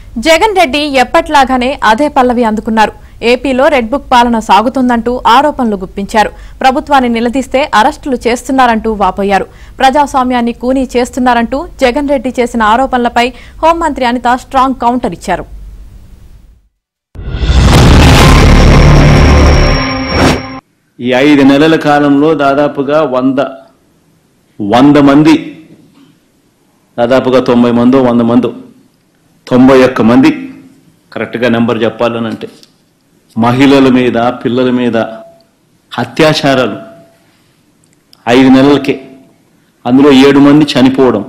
జగన్ రెడ్డి ఎప్పట్లాగానే అదే పల్లవి అందుకున్నారు ఏపీలో రెడ్ బుక్ పాలన సాగుతుందంటూ ఆరోపణలు గుప్పించారు ప్రభుత్వాన్ని నిలదీస్తే అరెస్టులు చేస్తున్నారంటూ వాపోయారు ప్రజాస్వామ్యాన్ని కూనీ చేస్తున్నారంటూ జగన్ రెడ్డి చేసిన ఆరోపణలపై హోంమంత్రి అనిత స్ట్రాంగ్ కౌంటర్ ఇచ్చారు ఈ ఐదు నెలల కాలంలో దాదాపుగా వంద వంద మంది దాదాపుగా తొంభై మందో వంద మందో తొంభై ఒక్క మంది కరెక్ట్గా నెంబర్ చెప్పాలనంటే మహిళల మీద పిల్లల మీద అత్యాచారాలు ఐదు నెలలకే అందులో ఏడు మంది చనిపోవడం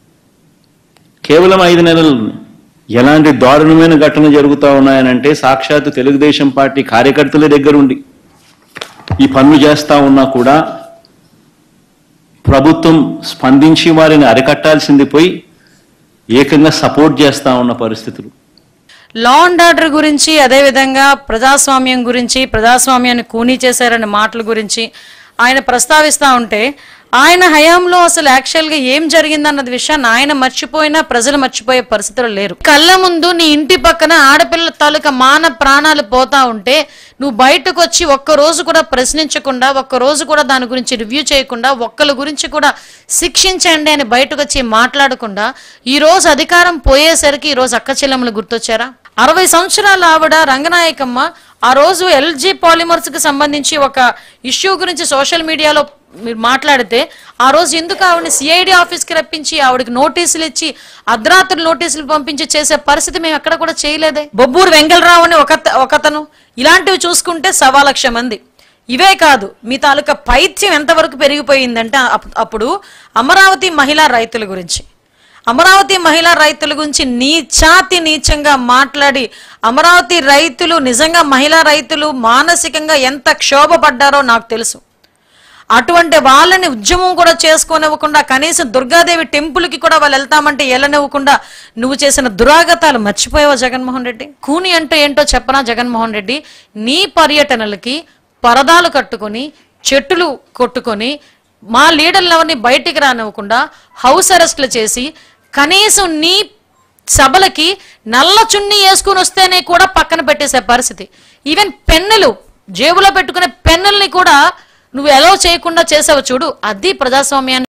కేవలం ఐదు నెలలు ఎలాంటి దారుణమైన ఘటన జరుగుతూ ఉన్నాయనంటే సాక్షాత్తు తెలుగుదేశం పార్టీ కార్యకర్తల దగ్గరుండి ఈ పనులు చేస్తా ఉన్నా కూడా ప్రభుత్వం స్పందించి వారిని అరికట్టాల్సింది పోయి ఏకంగా సపోర్ట్ చేస్తా ఉన్న పరిస్థితులు లా అండ్ ఆర్డర్ గురించి అదేవిధంగా ప్రజాస్వామ్యం గురించి ప్రజాస్వామ్యాన్ని కూనీ చేశారనే మాటల గురించి ఆయన ప్రస్తావిస్తూ ఉంటే ఆయన హయాంలో అసలు యాక్చువల్గా ఏం జరిగిందన్నది విషయాన్ని ఆయన మర్చిపోయినా ప్రజలు మర్చిపోయే పరిస్థితులు లేరు కళ్ళ ముందు నీ ఇంటి పక్కన ఆడపిల్ల తాలూకా మాన ప్రాణాలు పోతా ఉంటే నువ్వు బయటకు వచ్చి ఒక్క రోజు కూడా ప్రశ్నించకుండా ఒక్క రోజు కూడా దాని గురించి రివ్యూ చేయకుండా ఒక్కరి గురించి కూడా శిక్షించండి అని బయటకు వచ్చి మాట్లాడకుండా ఈ రోజు అధికారం పోయేసరికి ఈ రోజు అక్క చెల్లెమ్మలు గుర్తొచ్చారా అరవై సంవత్సరాల ఆవిడ రంగనాయకమ్మ ఆ రోజు ఎల్జీ పాలిమర్స్ కి సంబంధించి ఒక ఇష్యూ గురించి సోషల్ మీడియాలో మీరు మాట్లాడితే ఆ రోజు ఎందుకు ఆవిడని సిఐడి ఆఫీస్కి రప్పించి ఆవిడకి నోటీసులు ఇచ్చి అర్ధరాత్రులు నోటీసులు పంపించి చేసే పరిస్థితి మేము ఎక్కడ కూడా చేయలేదే బొబ్బూరు వెంగళరావు అని ఒక ఒకతను ఇలాంటివి చూసుకుంటే సవా లక్ష మంది ఇవే కాదు మీ తాలూకా పైత్యం ఎంతవరకు పెరిగిపోయిందంటే అప్- అప్పుడు అమరావతి మహిళా రైతుల గురించి అమరావతి మహిళా రైతుల గురించి నీచాతి నీచంగా మాట్లాడి అమరావతి రైతులు నిజంగా మహిళా రైతులు మానసికంగా ఎంత క్షోభపడ్డారో నాకు తెలుసు అటువంటి వాళ్ళని ఉద్యమం కూడా చేసుకోనివ్వకుండా కనీసం దుర్గాదేవి టెంపుల్కి కూడా వాళ్ళు వెళ్తామంటే వెళ్ళనివ్వకుండా నువ్వు చేసిన దురాగతాలు మర్చిపోయావా జగన్మోహన్ రెడ్డి కూని అంటే ఏంటో చెప్పనా జగన్మోహన్ రెడ్డి నీ పర్యటనలకి పరదాలు కట్టుకొని చెట్టులు కొట్టుకొని మా లీడర్లు ఎవరిని బయటికి రానివ్వకుండా హౌస్ అరెస్ట్లు చేసి కనీసం నీ సభలకి నల్ల చున్నీ వేసుకుని వస్తేనే కూడా పక్కన పెట్టేసే పరిస్థితి ఈవెన్ పెన్నులు జేబులో పెట్టుకునే పెన్నుల్ని కూడా నువ్వు ఎలో చేయకుండా చేసావు చూడు అది ప్రజాస్వామ్యాన్ని